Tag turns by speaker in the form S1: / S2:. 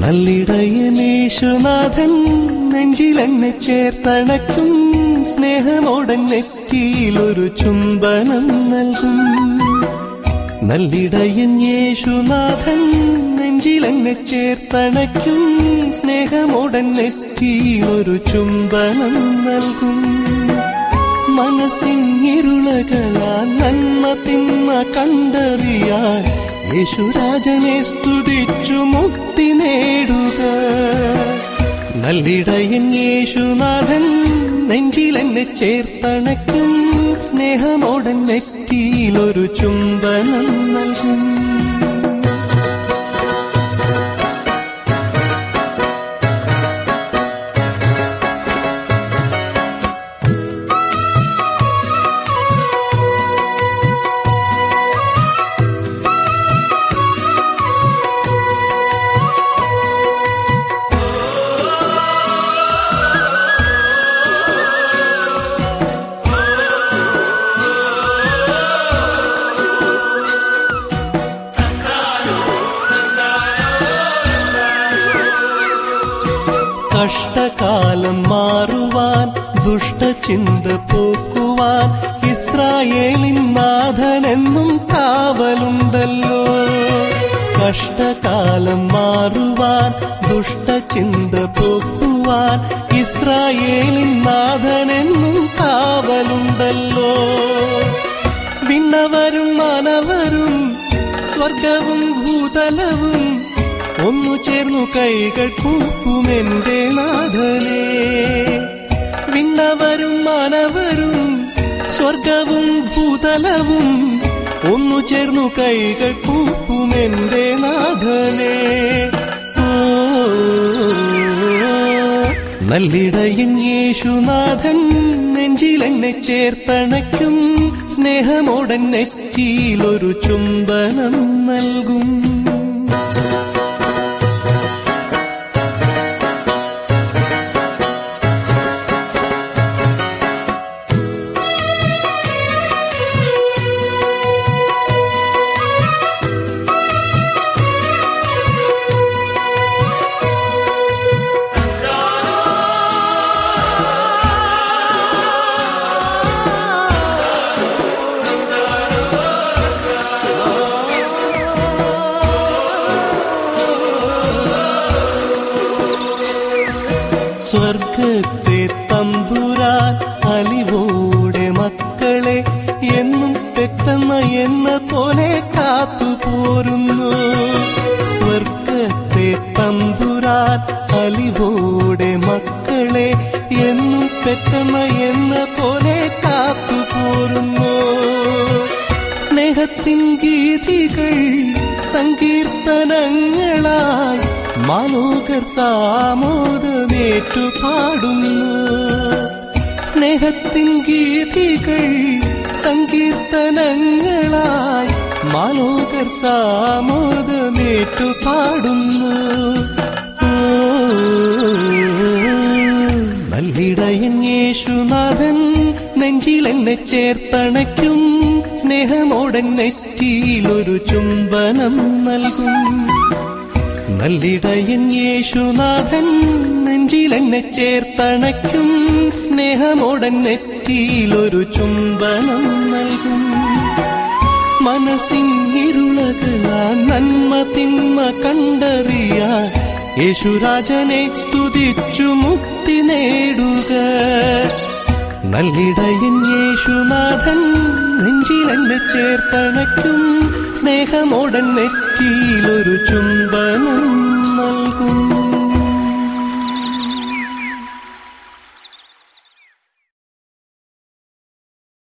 S1: നല്ലിടയനേശുനാഥൻ നെഞ്ചിലെന്നെ ചേർത്തണയ്ക്കും സ്നേഹമോടൻ നെറ്റിയിലൊരു ചുംബനം നൽകും നല്ലിടയൻ യേശുനാഥൻ നെഞ്ചിലെന്നെ ചേർത്തണയ്ക്കും സ്നേഹമോടൻ നെറ്റിയിലൊരു ചുംബനം നൽകും മനസ്സിൻ ഇരുളകളാ നന്മ തിന്മ കണ്ടറിയാൻ യേശുരാജനെ സ്തുതിച്ചു മുക്തി നേടുക നല്ലിടയൻ യേശുനാഥൻ നെഞ്ചിലെന്നെ ചേർത്തണയ്ക്കും സ്നേഹമോടൻ നെറ്റിയിലൊരു ചുംബനം നൽകും കഷ്ടകാലം മാറുവാൻ ദുഷ്ടചിന്ത പോക്കുവാൻ ഇസ്രായേലിൻ നാഥനെന്നും കാവലുണ്ടല്ലോ കഷ്ടകാലം മാറുവാൻ ദുഷ്ടചിന്ത പോക്കുവാൻ ഇസ്രായേലിൻ നാഥനെന്നും കാവലുണ്ടല്ലോ വിണ്ണവരും മാനവരും സ്വർഗവും ഭൂതലവും ഒന്നു ചേർന്നു കൈകൾ കൂപ്പുമെന്റെ നാഥനെ വിണ്ണവരും മാനവരും സ്വർഗവും ഭൂതലവും ഒന്നു ചേർന്നു കൈകൾ കൂപ്പുമെന്റെ നാഥനെ ഓ നല്ലിടയൻ യേശുനാഥൻ നെഞ്ചിലെന്നെ ചേർത്തണയ്ക്കും സ്നേഹമോടൻ നെറ്റിയിലൊരു ചുംബനം നൽകും സ്വർഗത്തെ തമ്പുരാൻ അലിവോടെ മക്കളെ എന്നും പെട്ടെന്ന് എന്ന പോലെ കാത്തുപോരുന്നു സ്വർഗത്തെ തമ്പുരാൻ അലിവോടെ മക്കളെ എന്നും പെട്ടെന്ന് എന്ന പോലെ കാത്തുപോരുന്നു സ്നേഹത്തിൻ ഗീതികൾ സങ്കീർത്തനങ്ങളായി മാലോകർ സാമോദമേറ്റു പാടുന്നു സ്നേഹത്തിൻ ഗീതികൾ സങ്കീർത്തനങ്ങളായി മാലോകർ സാമോദമേറ്റു പാടുന്നു ഓ, നല്ലിടയൻ യേശുനാഥൻ നെഞ്ചിലെന്നെ ചേർത്തണയ്ക്കും സ്നേഹമോടൻ നെറ്റിയിലൊരു ചുംബനം നൽകും നല്ലിടയൻ യേശുനാഥൻ നെഞ്ചിലെന്നെ ചേർത്തണയ്ക്കും സ്നേഹമോടൻ നെറ്റിയിലൊരു ചുംബനം നൽകും മനസ്സിൻ ഇരുളകളാ നന്മ തിന്മ കണ്ടറിയാൻ യേശുരാജനെ സ്തുതിച്ചു മുക്തി നേടുക നല്ലിടയൻ യേശുനാഥൻ നെഞ്ചിലെന്നെ ചേർത്തണയ്ക്കും സ്നേഹമോടൻ നെറ്റിയിലൊരു ചുംബനം നൽകും